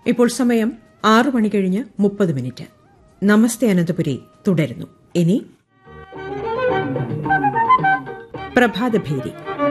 ഇപ്പോൾ സമയം ആറു മണി കഴിഞ്ഞ് മുപ്പത് മിനിറ്റ് നമസ്തേ അനന്തപുരി തുടരുന്നു ഇനി പ്രഭാതഭേരി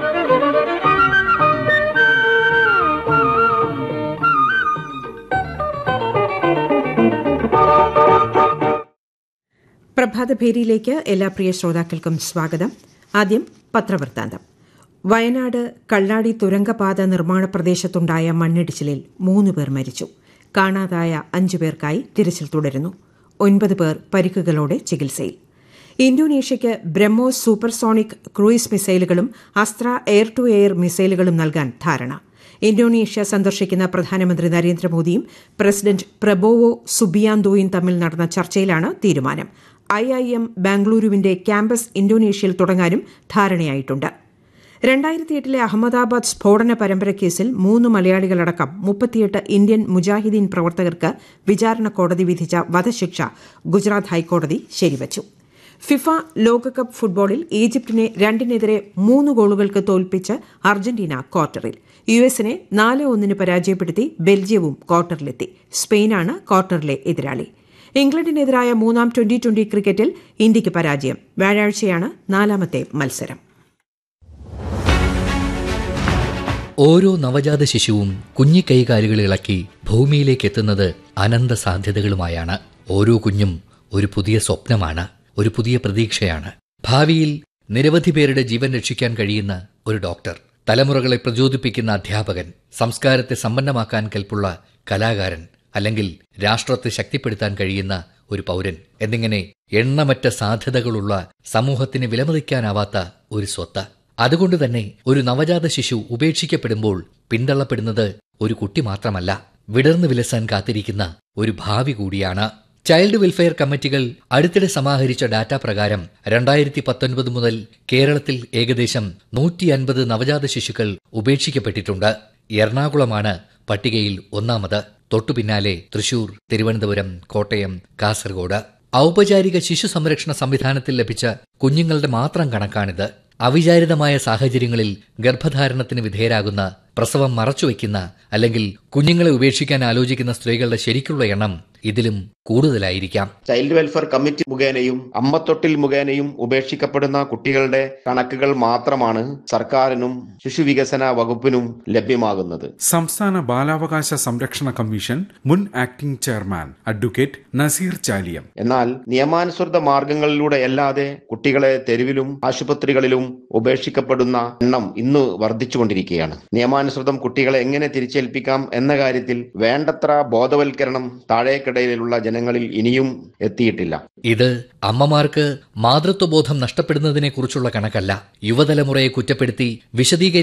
പ്രഭാതഭേരിയിലേക്ക് എല്ലാ പ്രിയ ശ്രോതാക്കൾക്കും സ്വാഗതം ആദ്യം പത്രവൃത്താന്തം വയനാട് കള്ളാടി തുരങ്കപാത നിർമ്മാണ പ്രദേശത്തുണ്ടായ മണ്ണിടിച്ചിലിൽ മൂന്ന് പേർ മരിച്ചു കാണാതായ അഞ്ചു പേർക്കായി തിരച്ചിൽ തുടരുന്നു ഒൻപത് പേർ പരിക്കുകളോടെ ചികിത്സയിൽ ഇന്തോനേഷ്യയ്ക്ക് ബ്രഹ്മോസ് സൂപ്പർസോണിക് ക്രൂയിസ് മിസൈലുകളും അസ്ത്ര എയർ ടു എയർ മിസൈലുകളും നൽകാൻ ധാരണ ഇന്തോനേഷ്യ സന്ദർശിക്കുന്ന പ്രധാനമന്ത്രി നരേന്ദ്രമോദിയും പ്രസിഡന്റ് പ്രബോവോ സുബിയാന്തോയും തമ്മിൽ നടന്ന ചർച്ചയിലാണ് തീരുമാനം ഐ ഐ എം ബാംഗ്ലൂരുവിന്റെ ക്യാമ്പസ് ഇന്തോനേഷ്യയിൽ തുടങ്ങാനും ധാരണയായിട്ടുണ്ട് രണ്ടായിരത്തി എട്ടിലെ അഹമ്മദാബാദ് സ്ഫോടന പരമ്പര കേസിൽ മൂന്ന് മലയാളികളടക്കം മുപ്പത്തിയെട്ട് ഇന്ത്യൻ മുജാഹിദീൻ പ്രവർത്തകർക്ക് വിചാരണ കോടതി വിധിച്ച വധശിക്ഷ ഗുജറാത്ത് ഹൈക്കോടതി ശരിവച്ചു ഫിഫ ലോകകപ്പ് ഫുട്ബോളിൽ ഈജിപ്തിനെ രണ്ടിനെതിരെ മൂന്ന് ഗോളുകൾക്ക് തോൽപ്പിച്ച് അർജന്റീന ക്വാർട്ടറിൽ യു എസിനെ നാല് ഒന്നിന് പരാജയപ്പെടുത്തി ബെൽജിയവും ക്വാർട്ടറിലെത്തി സ്പെയിനാണ് ക്വാർട്ടറിലെ എതിരാളി ഇംഗ്ലണ്ടിനെതിരായ മൂന്നാം ട്വന്റി ട്വന്റി ക്രിക്കറ്റിൽ ഇന്ത്യയ്ക്ക് പരാജയം വ്യാഴാഴ്ചയാണ് നാലാമത്തെ മത്സരം ഓരോ നവജാത ശിശുവും കുഞ്ഞി കൈകാലുകൾ ഇളക്കി ഭൂമിയിലേക്ക് എത്തുന്നത് അനന്ത സാധ്യതകളുമായാണ് ഓരോ കുഞ്ഞും ഒരു പുതിയ സ്വപ്നമാണ് ഒരു പുതിയ പ്രതീക്ഷയാണ് ഭാവിയിൽ നിരവധി പേരുടെ ജീവൻ രക്ഷിക്കാൻ കഴിയുന്ന ഒരു ഡോക്ടർ തലമുറകളെ പ്രചോദിപ്പിക്കുന്ന അധ്യാപകൻ സംസ്കാരത്തെ സമ്പന്നമാക്കാൻ കെൽപ്പുള്ള കലാകാരൻ അല്ലെങ്കിൽ രാഷ്ട്രത്തെ ശക്തിപ്പെടുത്താൻ കഴിയുന്ന ഒരു പൗരൻ എന്നിങ്ങനെ എണ്ണമറ്റ സാധ്യതകളുള്ള സമൂഹത്തിന് വിലമതിക്കാനാവാത്ത ഒരു സ്വത്ത് അതുകൊണ്ട് തന്നെ ഒരു നവജാത ശിശു ഉപേക്ഷിക്കപ്പെടുമ്പോൾ പിന്തള്ളപ്പെടുന്നത് ഒരു കുട്ടി മാത്രമല്ല വിടർന്നു വിലസാൻ കാത്തിരിക്കുന്ന ഒരു ഭാവി കൂടിയാണ് ചൈൽഡ് വെൽഫെയർ കമ്മിറ്റികൾ അടുത്തിടെ സമാഹരിച്ച ഡാറ്റ പ്രകാരം രണ്ടായിരത്തി പത്തൊൻപത് മുതൽ കേരളത്തിൽ ഏകദേശം നൂറ്റി അൻപത് നവജാത ശിശുക്കൾ ഉപേക്ഷിക്കപ്പെട്ടിട്ടുണ്ട് എറണാകുളമാണ് പട്ടികയിൽ ഒന്നാമത് തൊട്ടുപിന്നാലെ തൃശൂർ തിരുവനന്തപുരം കോട്ടയം കാസർഗോഡ് ഔപചാരിക ശിശു സംരക്ഷണ സംവിധാനത്തിൽ ലഭിച്ച കുഞ്ഞുങ്ങളുടെ മാത്രം കണക്കാണിത് അവിചാരിതമായ സാഹചര്യങ്ങളിൽ ഗർഭധാരണത്തിന് വിധേയരാകുന്ന പ്രസവം മറച്ചുവെക്കുന്ന അല്ലെങ്കിൽ കുഞ്ഞുങ്ങളെ ഉപേക്ഷിക്കാൻ ആലോചിക്കുന്ന സ്ത്രീകളുടെ ശരിക്കുള്ള എണ്ണം ഇതിലും കൂടുതലായിരിക്കാം ചൈൽഡ് വെൽഫെയർ കമ്മിറ്റി മുഖേനയും അമ്മത്തൊട്ടിൽ മുഖേനയും ഉപേക്ഷിക്കപ്പെടുന്ന കുട്ടികളുടെ കണക്കുകൾ മാത്രമാണ് സർക്കാരിനും ശിശുവികസന വകുപ്പിനും ലഭ്യമാകുന്നത് സംസ്ഥാന ബാലാവകാശ സംരക്ഷണ കമ്മീഷൻ മുൻ acting chairman advocate Naseer Chaliyam എന്നാൽ നിയമാനുസൃത മാർഗങ്ങളിലൂടെ അല്ലാതെ കുട്ടികളെ തെരുവിലും ആശുപത്രികളിലും ഉപേക്ഷിക്കപ്പെടുന്ന എണ്ണം ഇന്ന് വർദ്ധിച്ചുകൊണ്ടിരിക്കുകയാണ് നിയമാനുസൃതം കുട്ടികളെ എങ്ങനെ തിരിച്ചേൽപ്പിക്കാം എന്ന കാര്യത്തിൽ വേണ്ടത്ര ബോധവൽക്കരണം താഴേക്കിടയിലുള്ള ജനങ്ങളിൽ ഇനിയും എത്തിയിട്ടില്ല ഇത് അമ്മമാർക്ക് മാതൃത്വബോധം നഷ്ടപ്പെടുന്നതിനെക്കുറിച്ചുള്ള കണക്കല്ല യുവതലമുറയെ കുറ്റപ്പെടുത്തി വിശദീകരിക്കാൻ